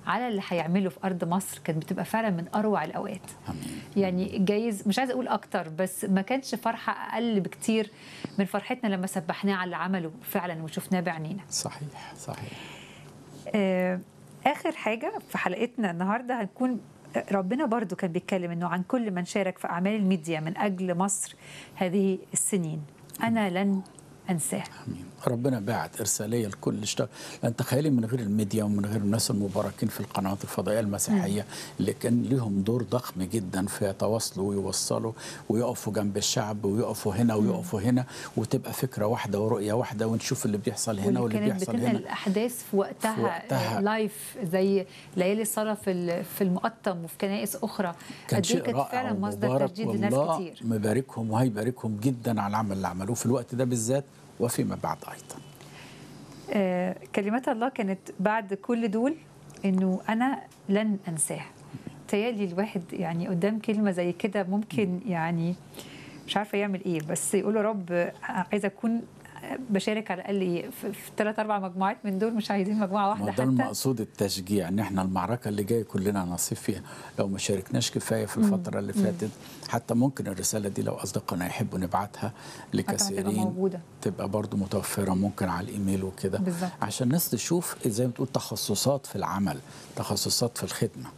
على اللي هيعمله في ارض مصر كانت بتبقى فعلا من اروع الاوقات امين يعني جايز مش عايزه اقول اكتر بس ما كانش فرحه اقل بكتير من فرحتنا لما سبحناه على اللي عمله فعلا وشفناه بعينينا صحيح صحيح آه، اخر حاجه في حلقتنا النهارده هنكون ربنا برضو كان بيتكلم انه عن كل من شارك في اعمال الميديا من اجل مصر هذه السنين انا لن انساه امين ربنا بعت ارساليه لكل اشتغل لان تخيلي من غير الميديا ومن غير الناس المباركين في القنوات الفضائيه المسيحيه اللي كان لهم دور ضخم جدا في يتواصلوا ويوصلوا ويقفوا جنب الشعب ويقفوا هنا ويقفوا هنا وتبقى فكره واحده ورؤيه واحده ونشوف اللي بيحصل هنا واللي واللي كانت بيحصل بتنقل هنا الاحداث في وقتها, في وقتها. لايف زي ليالي الصلاه في ال- في المقطم وفي كنائس اخرى كان قد إيه شيء كانت رائع فعلا مصدر ومبارك تجديد لناس والله كتير مباركهم وهيباركهم جدا على العمل اللي عملوه في الوقت ده بالذات وفيما بعد ايضا آه، كلمات الله كانت بعد كل دول انه انا لن انساه تيالي الواحد يعني قدام كلمه زي كده ممكن يعني مش عارفه يعمل ايه بس يقول يا رب عايزه اكون بشارك على الاقل ايه في ثلاث اربع مجموعات من دول مش عايزين مجموعه ما واحده ده حتى المقصود التشجيع ان احنا المعركه اللي جايه كلنا نصيب فيها لو ما شاركناش كفايه في الفتره اللي فاتت حتى ممكن الرساله دي لو اصدقائنا يحبوا نبعتها هتبقى لكثيرين موجودة. تبقى برضو متوفره ممكن على الايميل وكده بالظبط. عشان الناس تشوف زي ما تقول تخصصات في العمل تخصصات في الخدمه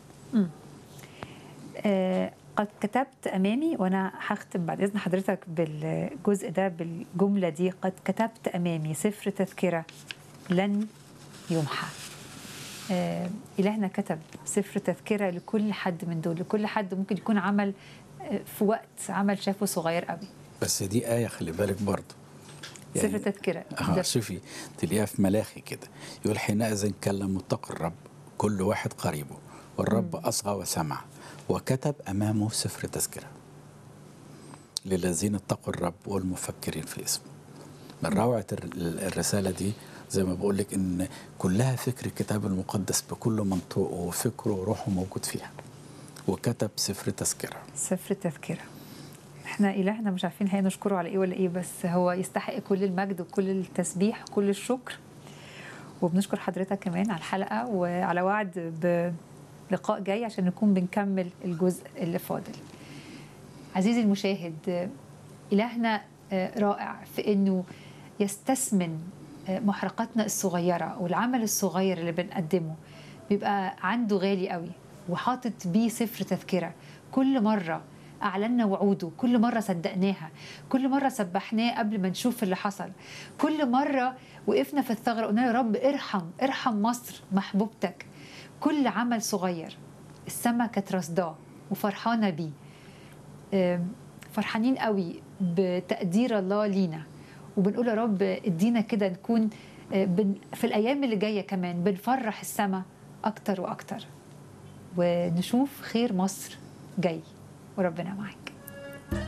آه، قد كتبت امامي وانا هختم بعد اذن حضرتك بالجزء ده بالجمله دي قد كتبت امامي سفر تذكره لن يمحى آه، إلهنا كتب سفر تذكرة لكل حد من دول لكل حد ممكن يكون عمل آه، في وقت عمل شافه صغير قوي بس دي ايه خلي بالك برضو سفر تذكرة اه ده شوفي تلاقيها في ملاخي كده يقول حينئذ كلم متقي الرب كل واحد قريبه والرب اصغى وسمع وكتب امامه سفر تذكره للذين اتقوا الرب والمفكرين في اسمه من روعه الر- الرساله دي زي ما بقول لك ان كلها فكر الكتاب المقدس بكل منطوقه وفكره وروحه موجود فيها وكتب سفر تذكره سفر تذكرة احنا إلهنا مش عارفين هي نشكره على ايه ولا ايه بس هو يستحق كل المجد وكل التسبيح وكل الشكر وبنشكر حضرتك كمان على الحلقة وعلى وعد بلقاء جاي عشان نكون بنكمل الجزء اللي فاضل عزيزي المشاهد آه، إلهنا آه، رائع في إنه يستثمن آه، محرقاتنا الصغيرة والعمل الصغير اللي بنقدمه بيبقى عنده غالي قوي وحاطط بيه سفر تذكرة كل مرة أعلنا وعوده كل مرة صدقناها كل مرة سبحناه قبل ما نشوف اللي حصل كل مرة وقفنا في الثغرة قلنا يا رب ارحم ارحم مصر محبوبتك كل عمل صغير السما كانت رصداه وفرحانة بيه آم، فرحانين قوي بتقدير الله لينا وبنقول يا رب ادينا كده نكون آه، بن- في الايام اللي جايه كمان بنفرح السما اكتر واكتر ونشوف خير مصر جاي وربنا معاك